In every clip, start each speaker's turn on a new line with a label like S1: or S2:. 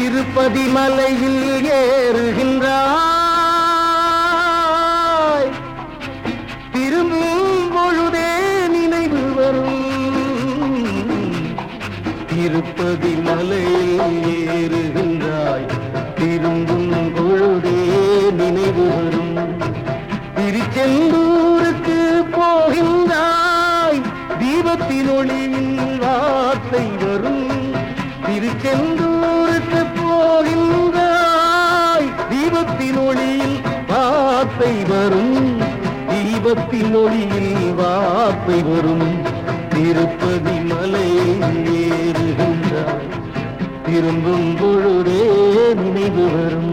S1: திருப்பதி மலையில் ஏறுகின்றாய் திரும்பும் பொழுதே நினைவு வரும் திருப்பதி மலையில் ஏறுகின்றாய் திரும்பும் பொழுதே நினைவு வரும் திருச்செந்தூருக்கு போகின்றாய் தீபத்தின் ஒளியில் வார்த்தை வரும் திருச்செந்தூருக்கு போகின்றாய் தீபத்தின் ஒளியில் வார்த்தை வரும் தீபத்தின் ஒளியில் வார்த்தை வரும் திருப்பதி மலையில் ஏறுகின்றாய் திரும்பும் பொழுதே நினைவு வரும்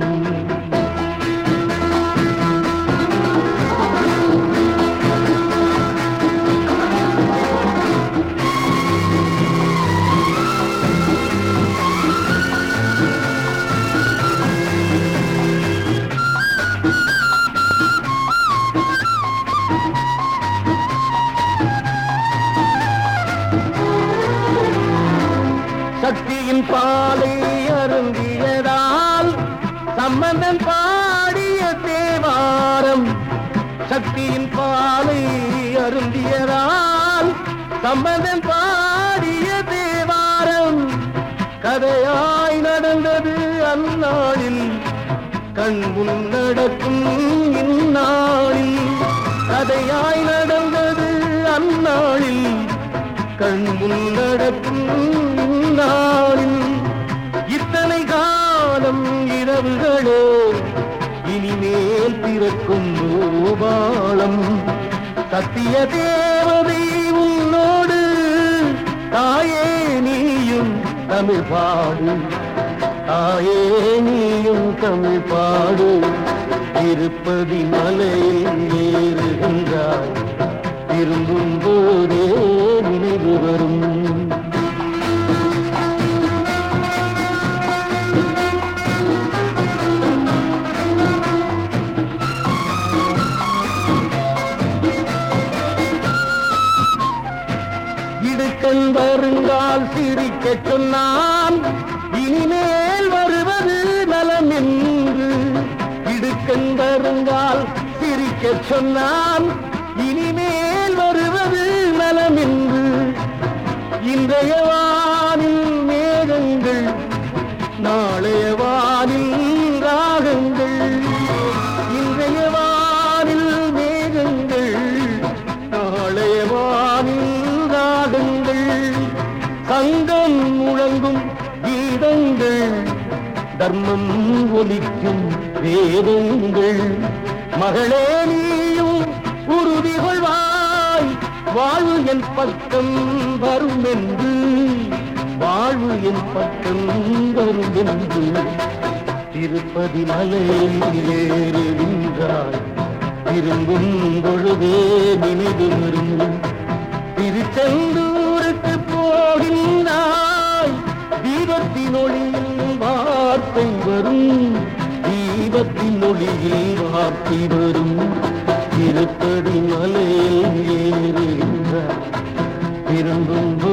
S1: சக்தியின் பாலை அருந்தியதால் சம்பந்தன் பாடிய தேவாரம் சக்தியின் பாலை அருந்தியதால் சம்பந்தன் பாடிய தேவாரம் கதையாய் நடந்தது அந்நாளில் கண் முன் நடக்கும் இந்நாளில் கதையாய் நடந்தது அந்நாளில் கண் முன் நடக்கும் இந்நாளில் இத்தனை காலம் இரவுகளோ இனிமேல் பிறக்கும் பூபாலம் சத்திய தேவதை உன்னோடு தாயே நீயும் தமிழ் பாடு தாயே நீயும் தமிழ் பாடு திருப்பதி மலையில் ஏறுகின்றாய் திரும்பும் போதே நினைவு வரும் இடுக்கண் வருங்கால் சிரிக்கச் சொன்னான் இனிமேல் வருவது நலம் என்று இடுக்கண் வருங்கால் சிரிக்கச் சொன்னான் இனிமேல் வருவது நலம் என்று இன்றைய வானில் மேகங்கள் நாளைய வானில் ராகங்கள் இன்றைய வானில் மேகங்கள் நாளைய வானில் ராகங்கள் சங்கம் முழங்கும் கீதங்கள் தர்மம் ஒலிக்கும் வேதங்கள் மகளே நீயும் உறுதி கொள்வாய் வாழ்வு என் பக்கம் வரும் என்று வாழ்வு என் பக்கம் வரும் என்று திருப்பதி மலையில் ஏறுகின்றாய் திரும்பும் பொழுதே நினைவு வரும் திருச்செந்தூருக்கு போகின்றாய் தீபத்தின் ஒளியில் வார்த்தை வரும் தீபத்தின் ஒளியில் வார்த்தை வரும் திருப்பதி மலையில் ஏறுகின்றாய் திரும்பும்